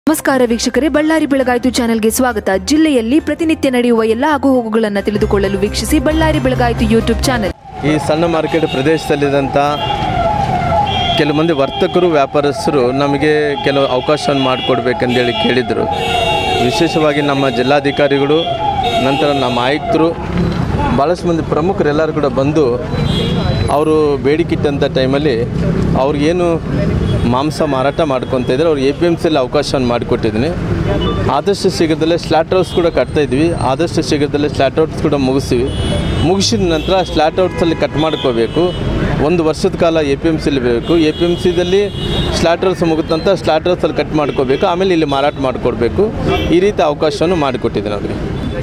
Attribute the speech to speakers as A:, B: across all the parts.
A: ನಮಸ್ಕಾರ ವೀಕ್ಷಕರೇ ಬಳ್ಳಾರಿ ಬೆಳಗಾಯಿತು ಚಾನೆಲ್ಗೆ ಸ್ವಾಗತ ಜಿಲ್ಲೆಯಲ್ಲಿ ಪ್ರತಿನಿತ್ಯ ನಡೆಯುವ ಎಲ್ಲ ಆಗುಹೋಗುಗಳನ್ನು ತಿಳಿದುಕೊಳ್ಳಲು ವೀಕ್ಷಿಸಿ ಬಳ್ಳಾರಿ ಬೆಳಗಾಯಿತು ಯೂಟ್ಯೂಬ್ ಚಾನೆಲ್
B: ಈ ಸಣ್ಣ ಮಾರ್ಕೆಟ್ ಪ್ರದೇಶದಲ್ಲಿದ್ದಂಥ ಕೆಲವು ಮಂದಿ ವರ್ತಕರು ವ್ಯಾಪಾರಸ್ಥರು ನಮಗೆ ಕೆಲವು ಅವಕಾಶವನ್ನು ಮಾಡಿಕೊಡ್ಬೇಕಂದೇಳಿ ಕೇಳಿದರು ವಿಶೇಷವಾಗಿ ನಮ್ಮ ಜಿಲ್ಲಾಧಿಕಾರಿಗಳು ನಂತರ ನಮ್ಮ ಆಯುಕ್ತರು ಭಾಳಷ್ಟು ಮಂದಿ ಪ್ರಮುಖರು ಎಲ್ಲರೂ ಕೂಡ ಬಂದು ಅವರು ಬೇಡಿಕಿಟ್ಟಂಥ ಟೈಮಲ್ಲಿ ಅವ್ರಿಗೇನು ಮಾಂಸ ಮಾರಾಟ ಮಾಡ್ಕೊತ ಇದ್ದಾರೆ ಅವ್ರು ಎ ಪಿ ಎಮ್ ಸಿಯಲ್ಲಿ ಅವಕಾಶವನ್ನು ಮಾಡಿಕೊಟ್ಟಿದ್ದೀನಿ ಆದಷ್ಟು ಶೀಘ್ರದಲ್ಲೇ ಸ್ಲಾಟ್ ಹೌಸ್ ಕೂಡ ಕಟ್ತಾ ಇದ್ವಿ ಆದಷ್ಟು ಶೀಘ್ರದಲ್ಲೇ ಸ್ಲಾಟ್ ಹೌಸ್ ಕೂಡ ಮುಗಿಸ್ತೀವಿ ಮುಗಿಸಿದ ನಂತರ ಸ್ಲಾಟ್ ಹೌಸಲ್ಲಿ ಕಟ್ ಮಾಡ್ಕೋಬೇಕು ಒಂದು ವರ್ಷದ ಕಾಲ ಎ ಪಿ ಎಮ್ ಸಿಲಿ ಬೇಕು ಎ ಪಿ ಎಮ್ ಸಿದಲ್ಲಿ ಸ್ಲಾಟರ್ಸ್ ಮುಗಿದಂತ ಸ್ಲಾಟರ್ಸಲ್ಲಿ ಕಟ್ ಮಾಡ್ಕೋಬೇಕು ಆಮೇಲೆ ಇಲ್ಲಿ ಮಾರಾಟ ಮಾಡಿಕೊಡ್ಬೇಕು ಈ ರೀತಿ ಅವಕಾಶವನ್ನು ಮಾಡಿಕೊಟ್ಟಿದ್ದೀನಿ ಅವ್ರಿಗೆ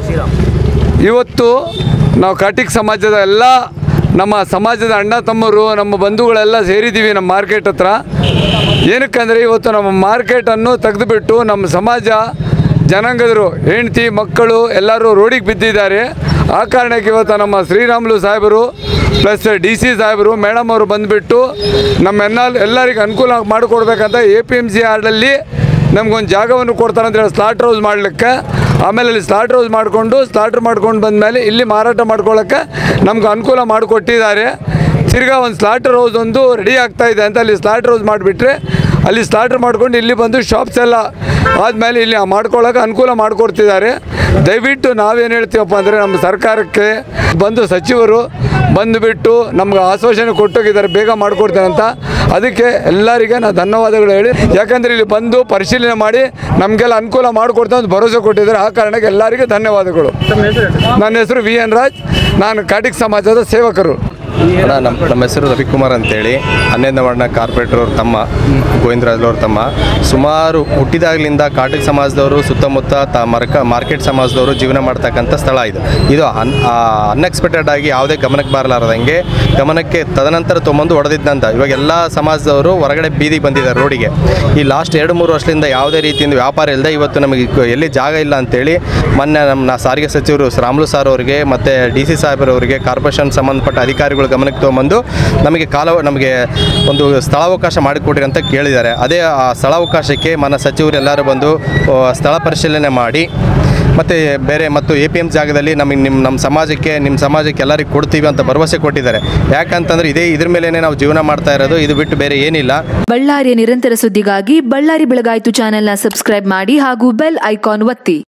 C: ಇವತ್ತು ನಾವು ಕಾಟಿಕ್ ಸಮಾಜದ ಎಲ್ಲ ನಮ್ಮ ಸಮಾಜದ ಅಣ್ಣ ತಮ್ಮರು ನಮ್ಮ ಬಂಧುಗಳೆಲ್ಲ ಸೇರಿದ್ದೀವಿ ನಮ್ಮ ಮಾರ್ಕೆಟ್ ಹತ್ರ ಏನಕ್ಕಂದರೆ ಇವತ್ತು ನಮ್ಮ ಮಾರ್ಕೆಟನ್ನು ತೆಗೆದುಬಿಟ್ಟು ನಮ್ಮ ಸಮಾಜ ಜನಾಂಗದರು ಹೆಂಡತಿ ಮಕ್ಕಳು ಎಲ್ಲರೂ ರೋಡಿಗೆ ಬಿದ್ದಿದ್ದಾರೆ ಆ ಕಾರಣಕ್ಕೆ ಇವತ್ತು ನಮ್ಮ ಶ್ರೀರಾಮುಲು ಸಾಹೇಬರು ಪ್ಲಸ್ ಡಿ ಸಿ ಸಾಹೇಬರು ಮೇಡಮ್ ಅವರು ಬಂದುಬಿಟ್ಟು ನಮ್ಮ ಎನ್ನೆಲ್ಲ ಎಲ್ಲರಿಗೆ ಅನುಕೂಲ ಮಾಡಿಕೊಡ್ಬೇಕಂತ ಎ ಪಿ ಎಮ್ ಸಿ ಆರ್ಡಲ್ಲಿ ನಮಗೊಂದು ಜಾಗವನ್ನು ಕೊಡ್ತಾರೆ ಅಂತ ಹೇಳಿ ಸ್ಲಾಟ್ರ್ ಹೌಸ್ ಮಾಡಲಿಕ್ಕೆ ಆಮೇಲೆ ಅಲ್ಲಿ ಸ್ಲಾಟ್ರ್ ಹೌಸ್ ಮಾಡಿಕೊಂಡು ಸ್ಲಾಟ್ರ್ ಮಾಡ್ಕೊಂಡು ಬಂದಮೇಲೆ ಇಲ್ಲಿ ಮಾರಾಟ ಮಾಡ್ಕೊಳ್ಳೋಕ್ಕೆ ನಮ್ಗೆ ಅನುಕೂಲ ಮಾಡಿಕೊಟ್ಟಿದ್ದಾರೆ ತಿರ್ಗಾ ಒಂದು ಸ್ಲಾಟ್ರ್ ಹೌಸ್ ಒಂದು ರೆಡಿ ಆಗ್ತಾ ಇದೆ ಅಂತ ಅಲ್ಲಿ ಸ್ಲಾಟ್ರ್ ಹೌಸ್ ಮಾಡಿಬಿಟ್ರೆ ಅಲ್ಲಿ ಸ್ಲಾಟ್ರ್ ಮಾಡ್ಕೊಂಡು ಇಲ್ಲಿ ಬಂದು ಶಾಪ್ಸ್ ಎಲ್ಲ ಆದಮೇಲೆ ಇಲ್ಲಿ ಮಾಡ್ಕೊಳ್ಳೋಕೆ ಅನುಕೂಲ ಮಾಡಿಕೊಡ್ತಿದ್ದಾರೆ ದಯವಿಟ್ಟು ನಾವೇನು ಹೇಳ್ತೀವಪ್ಪ ಅಂದರೆ ನಮ್ಮ ಸರ್ಕಾರಕ್ಕೆ ಬಂದು ಸಚಿವರು ಬಂದುಬಿಟ್ಟು ನಮ್ಗೆ ಆಶ್ವಾಸನೆ ಕೊಟ್ಟೋಗಿದ್ದಾರೆ ಬೇಗ ಮಾಡಿಕೊಡ್ತೇನೆ ಅಂತ ಅದಕ್ಕೆ ಎಲ್ಲರಿಗೆ ನಾನು ಧನ್ಯವಾದಗಳು ಹೇಳಿ ಯಾಕಂದರೆ ಇಲ್ಲಿ ಬಂದು ಪರಿಶೀಲನೆ ಮಾಡಿ ನಮಗೆಲ್ಲ ಅನುಕೂಲ ಮಾಡಿಕೊಡ್ತಾ ಅಂತ ಭರವಸೆ ಕೊಟ್ಟಿದ್ದಾರೆ ಆ ಕಾರಣಕ್ಕೆ ಎಲ್ಲರಿಗೆ ಧನ್ಯವಾದಗಳು ನನ್ನ ಹೆಸರು ವಿ ಎನ್ ರಾಜ್ ನಾನು ಕಾಟಿಕ್ ಸಮಾಜದ ಸೇವಕರು
D: ಅಣ್ಣ ನಮ್ಮ ನಮ್ಮ ಹೆಸರು ರವಿಕುಮಾರ್ ಅಂತೇಳಿ ಹನ್ನೊಂದನೇ ವಾರ್ಡ್ನ ಕಾರ್ಪೊರೇಟರ್ ಅವ್ರ ತಮ್ಮ ಗೋವಿಂದರಾಜ್ ಅವ್ರ ತಮ್ಮ ಸುಮಾರು ಹುಟ್ಟಿದಾಗಲಿಂದ ಕಾಟಕ್ ಸಮಾಜದವರು ಸುತ್ತಮುತ್ತ ತ ಮರ್ಕ ಮಾರ್ಕೆಟ್ ಸಮಾಜದವರು ಜೀವನ ಮಾಡ್ತಕ್ಕಂಥ ಸ್ಥಳ ಇದು ಇದು ಅನ್ ಅನ್ಎಕ್ಸ್ಪೆಕ್ಟೆಡ್ ಆಗಿ ಯಾವುದೇ ಗಮನಕ್ಕೆ ಬರಲಾರ್ದಂಗೆ ಗಮನಕ್ಕೆ ತದನಂತರ ತೊಗೊಂಬಂದು ಹೊಡೆದಿದ್ದಂತ ಇವಾಗ ಎಲ್ಲ ಸಮಾಜದವರು ಹೊರಗಡೆ ಬೀದಿಗೆ ಬಂದಿದ್ದಾರೆ ರೋಡಿಗೆ ಈ ಲಾಸ್ಟ್ ಎರಡು ಮೂರು ವರ್ಷದಿಂದ ಯಾವುದೇ ರೀತಿಯಿಂದ ವ್ಯಾಪಾರ ಇಲ್ಲದೆ ಇವತ್ತು ನಮಗೆ ಕ- ಎಲ್ಲಿ ಜಾಗ ಇಲ್ಲ ಅಂತೇಳಿ ಮೊನ್ನೆ ನಮ್ಮ ನಾ ಸಾರಿಗೆ ಸಚಿವರು ರಾಮುಲು ಸಾರ್ ಅವರಿಗೆ ಮತ್ತು ಡಿ ಸಿ ಸಾಹೇಬರವರಿಗೆ ಕಾರ್ಪೊರೇಷನ್ ಸಂಬಂಧಪಟ್ಟ ಅಧಿಕಾರಿಗಳ ಗಮನಕ್ಕೆ ತೊಗೊಂಬಂದು ನಮಗೆ ಕಾಲ ನಮಗೆ ಒಂದು ಸ್ಥಳಾವಕಾಶ ಮಾಡಿಕೊಡ್ರಿ ಅಂತ ಕೇಳಿದ್ದಾರೆ ಅದೇ ಆ ಸ್ಥಳಾವಕಾಶಕ್ಕೆ ಮನ ಸಚಿವರು ಎಲ್ಲರೂ ಬಂದು ಆ, ಸ್ಥಳ ಪರಿಶೀಲನೆ ಮಾಡಿ ಮತ್ತು ಬೇರೆ ಮತ್ತು ಎ ಪಿ ಎಮ್ ಜಾಗದಲ್ಲಿ ನಮಗೆ ನಿಮ್ಮ ನಮ್ಮ ಸಮಾಜಕ್ಕೆ ನಿಮ್ಮ ಸಮಾಜಕ್ಕೆ ಎಲ್ಲರಿಗೂ ಕೊಡ್ತೀವಿ ಅಂತ ಭರವಸೆ ಕೊಟ್ಟಿದ್ದಾರೆ ಯಾಕಂತಂದ್ರೆ ಇದೇ ಇದ್ರ ಮೇಲೇ ನಾವು ಜೀವನ ಮಾಡ್ತಾ ಇರೋದು ಇದು ಬಿಟ್ಟು ಬೇರೆ ಏನಿಲ್ಲ
A: ಬಳ್ಳಾರಿಯ ನಿರಂತರ ಸುದ್ದಿಗಾಗಿ ಬಳ್ಳಾರಿ ಬೆಳಗಾಯಿತು ಚಾನೆಲ್ನ ಸಬ್ಸ್ಕ್ರೈಬ್ ಮಾಡಿ ಹಾಗೂ ಬೆಲ್ ಐಕಾನ್ ಒತ್ತಿ